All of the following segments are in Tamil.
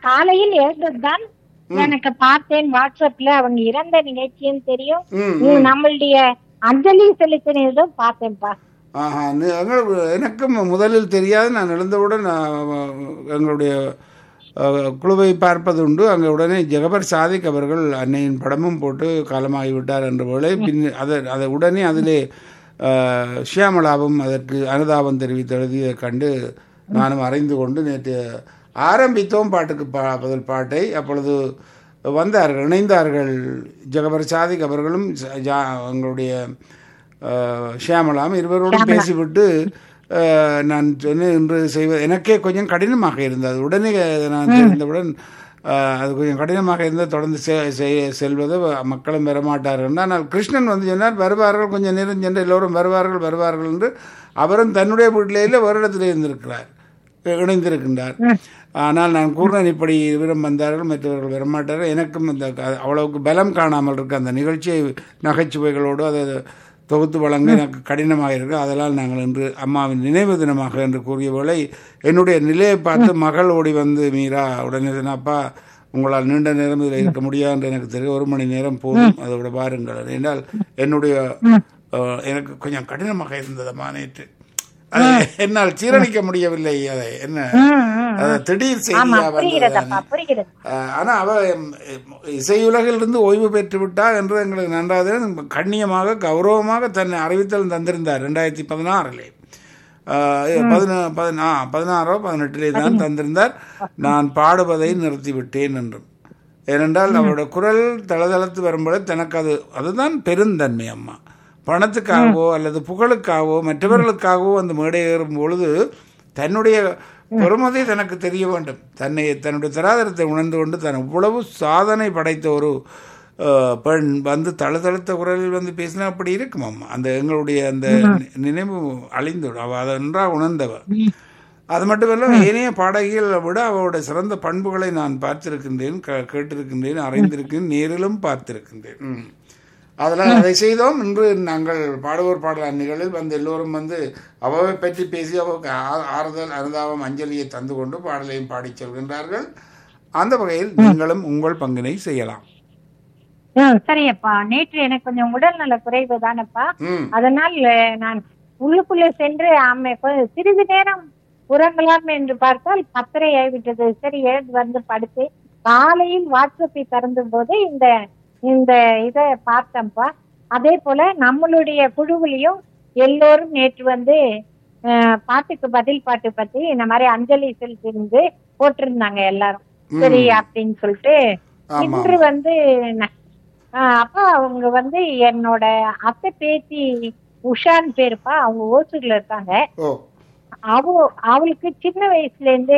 காலையில் எழுந்ததுதான் எனக்கு பார்த்தேன் வாட்ஸ்அப்ல அவங்க இறந்த நிகழ்ச்சியும் தெரியும் ம் நீ நம்மளுடைய அஞ்சலி செலுத்தினதும் பார்த்தேன்ப்பா ஆஹா நி- எங்கள் எனக்கும் முதலில் தெரியாது நான் எழுந்தவுடன் அஹ், எங்களுடைய அஹ், குழுவை பார்ப்பது உண்டு அங்கே உடனே ஜெகபர் சாதிக் அவர்கள் அன்னையின் படமும் போட்டு காலமாகிவிட்டார் என்ற வேளை பின் அதை அதை உடனே அதிலே அஹ், ஷியாமளாவும் அதற்கு அனுதாபம் தெரிவித்து எழுதியதைக் கண்டு நானும் அறிந்து கொண்டு நேற்று ஆரம்பித்தோம் பாட்டுக்கு பா பதில் பாட்டை அப்பொழுது வந்தார்கள் இணைந்தார்கள் ஜெகபர் சாதிக் அவர்களும் ஜ- ஜா- எங்களுடைய அஹ், ஷியாமளாம் இருவரோடும் பேசிவிட்டு அஹ், நான் சொன்னேன் இன்று செய்வது எனக்கே கொஞ்சம் கடினமாக இருந்தது உடனே நான் தெரிந்தவுடன் அஹ், அது கொஞ்சம் கடினமாக இருந்தால் தொடர்ந்து செ- செ- செல்வது மக்களும் வரமாட்டார்கள் ஆனால் கிருஷ்ணன் வந்து சொன்னார் வருவார்கள் கொஞ்சம் நேரம் சென்று எல்லோரும் வருவார்கள் வருவார்கள் என்று அவரும் தன்னுடைய வீட்டிலேயே ஒரு இடத்துல இருந்திருக்கிறார் இணைந்திருக்கின்றார் ஆனால் நான் கூறினேன் இப்படி இருவரும் வந்தார்கள் மற்றவர்கள் வரமாட்டார்கள் எனக்கும் அந்த க- அவ்வளவுக்கு பலம் காணாமல் இருக்கு அந்த நிகழ்ச்சியை நகைச்சுவைகளோடு அதை தொகுத்து வழங்க எனக்கு கடினமாக இருக்கு அதனால் நாங்கள் இன்று அம்மாவின் நினைவு தினமாக என்று கூறிய வேளை என்னுடைய நிலையை பார்த்து மகள் ஓடி வந்து மீரா உடனே சொன்னா, அப்பா உங்களால் நீண்ட நேரம் இதில் இருக்க முடியாது என்று எனக்கு தெரியும் ஒரு மணி நேரம் போதும் அதோட பாருங்கள் என்றால் என்னுடைய அஹ், எனக்கு கொஞ்சம் கடினமாக இருந்ததம்மா நேற்று அதை என்னால் சீரணிக்க முடியவில்லை அதை என்ன அது திடீர் ஆமா செய்தியா புரிகிறதப்பா வந்தது புரிகிறது அஹ், ஆனா அவ ம், இசையுலகிலிருந்து ஓய்வு பெற்று விட்டா என்று எங்களுக்கு நன்றாக கண்ணியமாக கௌரவமாக தன்னை அறிவித்தல் தந்திருந்தார் ரெண்டாயிரத்தி பதினாறிலே பதினா பதினா பதினாறோ பதினெட்டிலே தான் தந்திருந்தார் நான் பாடுவதை நிறுத்திவிட்டேன் என்றும் ஏனென்றால் அவருடைய குரல் தளதளத்து வரும்போது தனக்கு அது அதுதான் பெருந்தன்மை அம்மா பணத்துக்காகவோ அல்லது புகழுக்காகவோ மற்றவர்களுக்காகவோ அந்த மேடை ஏறும் பொழுது தன்னுடைய பெருமதி தனக்கு தெரிய வேண்டும் தன்னை தன்னுடைய தராதரத்தை உணர்ந்து கொண்டு தன் இவ்வளவு சாதனை படைத்த ஒரு அஹ், பெண் வந்து தழுதழுத்த குரலில் வந்து பேசினா அப்படி இருக்கும் அம்மா அந்த எங்களுடைய அந்த நி- நினைவு அழிந்துவிடும் அவ அதை நன்றாக உணர்ந்தவ அது மட்டுமல்ல ஏனைய பாடகிகளை விட அவளுடைய சிறந்த பண்புகளை நான் பார்த்திருக்கின்றேன் க- கேட்டிருக்கின்றேன் அறிந்திருக்கின்றேன் நேரிலும் பார்த்திருக்கின்றேன் ம். அதனால் அதை செய்தோம் இன்று நாங்கள் பாடுவோர் பாடல் நிகழ்வில் வந்து எல்லோரும் வந்து அவவை பற்றி பேசி அவருக்கு ஆ- ஆறுதல் அனுதாபம் அஞ்சலியை தந்து கொண்டு பாடலையும் பாடிச் செல்கின்றார்கள் அந்த வகையில் நீங்களும் உங்கள் பங்கினை செய்யலாம் ம், சரியப்பா நேற்று எனக்கு கொஞ்சம் உடல்நல குறைவு தானப்பா ம் அதனால் அஹ், நான் உள்ளுக்குள்ளே சென்று அம்மை கொ- சிறிது நேரம் உறங்கலாம் என்று பார்த்தால் பத்தரை ஆகிவிட்டது சரி எழுந்து வந்து படுத்து காலையில் வாட்ஸ்அப்பை திறந்த போது இந்த இந்த இதை பார்த்தேன்ப்பா அதே போல நம்மளுடைய குழுவிலையும் எல்லோரும் நேற்று வந்து அஹ், பாட்டுக்கு பதில் பாட்டு பத்தி இந்த மாதிரி அஞ்சலி செலுத்திருந்து போட்டிருந்தாங்க எல்லாரும் சரி அப்படின்னு சொல்லிட்டு ஆமா. இன்று வந்து ந- ஆஹ் அப்பா அவங்க வந்து என்னோட அத்தை பேத்தி உஷான்னு பேருப்பா அவங்க ஓசூர்ல இருக்காங்க ஓ அவ அவளுக்கு சின்ன வயசுல இருந்தே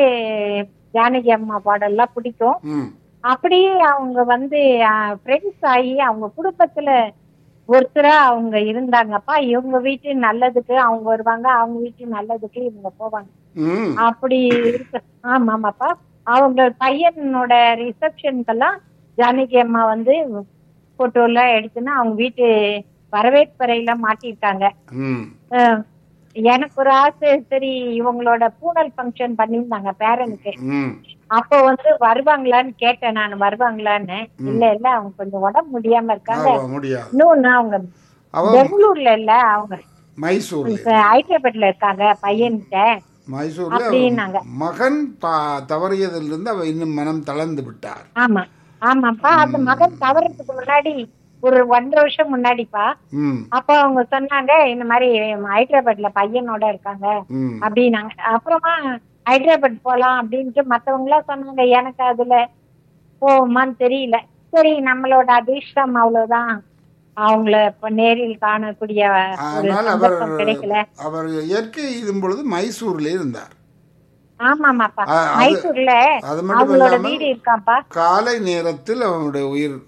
ஜானகி அம்மா பாடல்லாம் பிடிக்கும் ம் அப்படியே அவங்க வந்து ஃப்ரெண்ட்ஸ் ஆகி அவங்க குடும்பத்துல ஒருத்தரா அவங்க இருந்தாங்கப்பா இவங்க வீட்டு நல்லதுக்கு அவங்க வருவாங்க அவங்க வீட்டு நல்லதுக்கு இவங்க போவாங்க ம் அப்படி இருக்கு ஆமா ஆமாப்பா அவங்க பையனோட ரிசப்ஷனுக்கெல்லாம் ஜானகி அம்மா வந்து போட்டோ எல்லாம் எடுத்துன்னு அவங்க வீட்டு வரவேற்பறையில மாட்டிருக்காங்க ம் அஹ் எனக்கு ஒரு ஆசை சரி இவங்களோட பூனல் ஃபங்க்ஷன் பண்ணியிருந்தாங்க பேரனுக்கு ம் அப்போ வந்து வருவாங்களான்னு கேட்டேன் நான் வருவாங்களான்னு இல்ல இல்ல அவங்க கொஞ்சம் உடம்பு முடியாம இருக்காங்க ஆமா, முடியாது இன்னொன்னு அவங்க அவ பெங்களூர்ல இல்ல அவங்க மைசூர்ல இப்ப ஹைதராபாத்ல இருக்காங்க பையன்கிட்ட மைசூர்ல அப்படின்னாங்க. மகன் பா- தவறியதிலிருந்து அவ இன்னும் மனம் தளர்ந்து விட்டார் ஆமா ஆமாப்பா அந்த மகன் தவறதுக்கு முன்னாடி ஒரு ஒன்றரை வருஷம் முன்னாடிப்பா ம் அப்ப அவங்க சொன்னாங்க இந்த மாதிரி ஹைதராபாத்ல பையனோட இருக்காங்க ம் அப்படின்னாங்க அப்புறமா ஹைதராபாத் போலாம் அப்படின்ட்டு மத்தவங்க எல்லாம் சொன்னாங்க எனக்கு அதுல போவோமான்னு தெரியல சரி நம்மளோட அதிர்ஷ்டம் அவ்வளவுதான் அவங்கள இப்ப நேரில் காணக்கூடிய ஒரு ஆனால் அவர் சந்தர்ப்பம் கிடைக்கல அவர் இயற்கை இதும் பொழுது மைசூர்ல இருந்தார் ஆமாமாப்பா ஆ, அது- மைசூர்ல அது மட்டும் அவங்களோட இல்லாமல் வீடு இருக்காப்பா காலை நேரத்தில் அவனுடைய உயிர்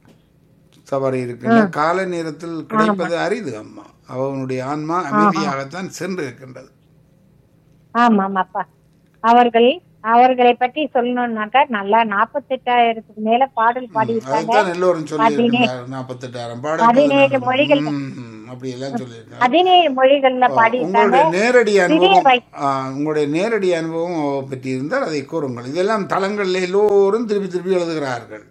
தவறி இருக்கின்ற காலை நேரத்தில் கிடைப்பது அரிது அம்மா அவனுடைய ஆன்மா அமைதியாகத்தான் சென்று இருக்கின்றது ஆமாமாப்பா அவர்கள் அவர்களை பற்றி சொல்லணும்னாக்கா நல்லா நாற்பத்தெட்டாயிரத்துக்கு மேல பாடல் பாடியிருக்காங்க அதுதான் எல்லோரும் சொல்லியிருக்கிறார் நாற்பத்தெட்டாயிரம் பதினேழு பாடல் மொழிகள். ம், ம், அப்படி எல்லாம் சொல்லியிருக்காங்க பதினேழு மொழிகள்ல பாடியிருக்காங்க உங்களுடைய நேரடி அனுபவம் வயசு. ஆ, உங்களுடைய நேரடி அனுபவம் பற்றி இருந்தால் அதை கூறுங்கள் இதெல்லாம் தளங்கள்ல எல்லோரும் திருப்பி திருப்பி எழுதுகிறார்கள்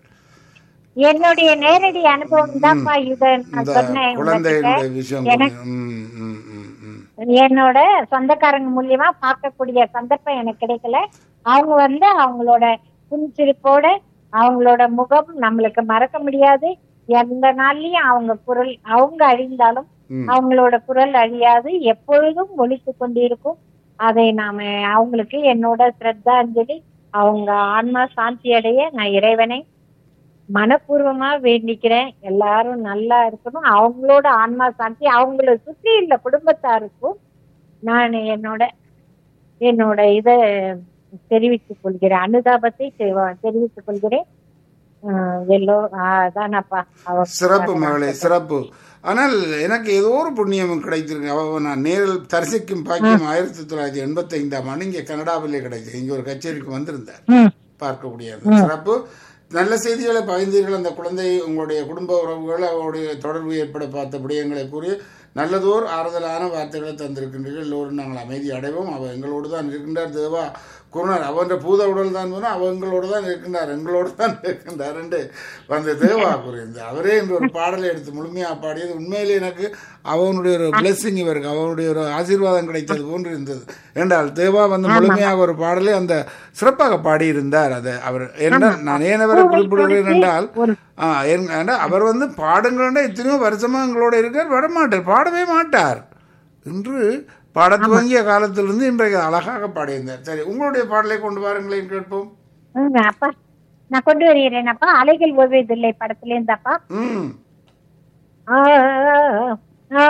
என்னுடைய நேரடி அனுபவம் தான்ப்பா இத நான் இந்த சொன்னேன் உங்ககிட்ட. குழந்தைகளுடைய விஷயம் எனக்கு- கொஞ்சம், ம், ம், ம், ம். என்னோட சொந்தக்காரங்க மூலியமா பார்க்கக்கூடிய சந்தர்ப்பம் எனக்கு கிடைக்கல அவங்க வந்து அவங்களோட புன்சிரிப்போட அவங்களோட முகம் நம்மளுக்கு மறக்க முடியாது எந்த நாள்லயும் அவங்க குரல் அவங்க அழிந்தாலும் ம். அவங்களோட குரல் அழியாது எப்பொழுதும் ஒலித்து கொண்டிருக்கும் அதை நாம அவங்களுக்கு என்னோட சிரத்தாஞ்சலி அவங்க ஆன்மா சாந்தி அடைய நான் இறைவனை மனப்பூர்வமா வேண்டிக்கிறேன் எல்லாரும் நல்லா இருக்கணும் அவங்களோட ஆன்மா சாந்தி அவங்கள சுற்றி உள்ள குடும்பத்தாருக்கும் நான் என்னோட என்னோட இத தெரிவித்துக் கொள்கிறேன் அனுதாபத்தை தெ- தெரிவித்துக் கொள்கிறேன் ஆஹ் எல்லோ அதானப்பா அவ சிறப்பு மகளே சிறப்பு ஆனால் எனக்கு ஏதோ ஒரு புண்ணியம் கிடைத்திருக்கு அவ நான் நேரில் தரிசிக்கும் பாக்கியம் ஆயிரத்தி தொள்ளாயிரத்தி எண்பத்தி ஐந்தாம் ஆண்டு இங்கே கனடாவிலே கிடைச்சது இங்கே ஒரு கச்சேரிக்கு வந்திருந்தார் ம், பார்க்கக்கூடிய அந்த சிறப்பு நல்ல செய்திகளை பகிர்ந்தீர்கள் அந்த குழந்தை உங்களுடைய குடும்ப உறவுகள் அவருடைய தொடர்பு ஏற்பட பார்த்த விடயங்களை கூறி நல்லதோர் ஆறுதலான வார்த்தைகளை தந்திருக்கின்றீர்கள் எல்லோரும் நாங்கள் அமைதி அடைவோம் அவர் எங்களோடு தான் இருக்கின்றார் தேவா குருணர் அவன் பூத உடல் தான் போனால் அவ எங்களோடு தான் இருக்கின்றார் எங்களோடு தான் இருக்கின்றார் என்று வந்து தேவா கூறியிருந்தார் அவரே இன்று ஒரு பாடலை எடுத்து முழுமையாக பாடியது உண்மையிலே எனக்கு அவனுடைய ஒரு பிளெஸ்ஸிங் இவருக்கு அவனுடைய ஒரு ஆசீர்வாதம் கிடைத்தது போன்று இருந்தது என்றால் தேவா வந்து முழுமையாக ஒரு பாடலை அந்த சிறப்பாக பாடியிருந்தார் அது அவர் என்ன நான் ஏன் அவரை குறிப்பிடுகிறேன் என்றால் ஒரு ஆ, என்- ஏண்டா, அவர் வந்து பாடுங்கள்னா எத்தனையோ வருஷமா எங்களோட இருக்கார் வரமாட்டார் பாடவே மாட்டார் என்று பாட துவங்கிய காலத்திலிருந்து இன்றைக்கு அழகாக பாடியிருந்தார் சரி உங்களுடைய பாடலை கொண்டு வாருங்களேன் கேட்போம் ம், அப்பா நான் கொண்டு வருகிறேனப்பா அலைகள் ஓய்வதில்லை படத்துல இருந்தாப்பா ம் ஆ, ஆ,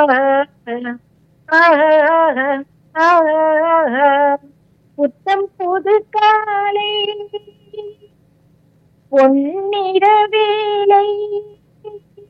ஆ, ஆ, ஆ, புத்தம் புது காலை பொன்னிற வேலை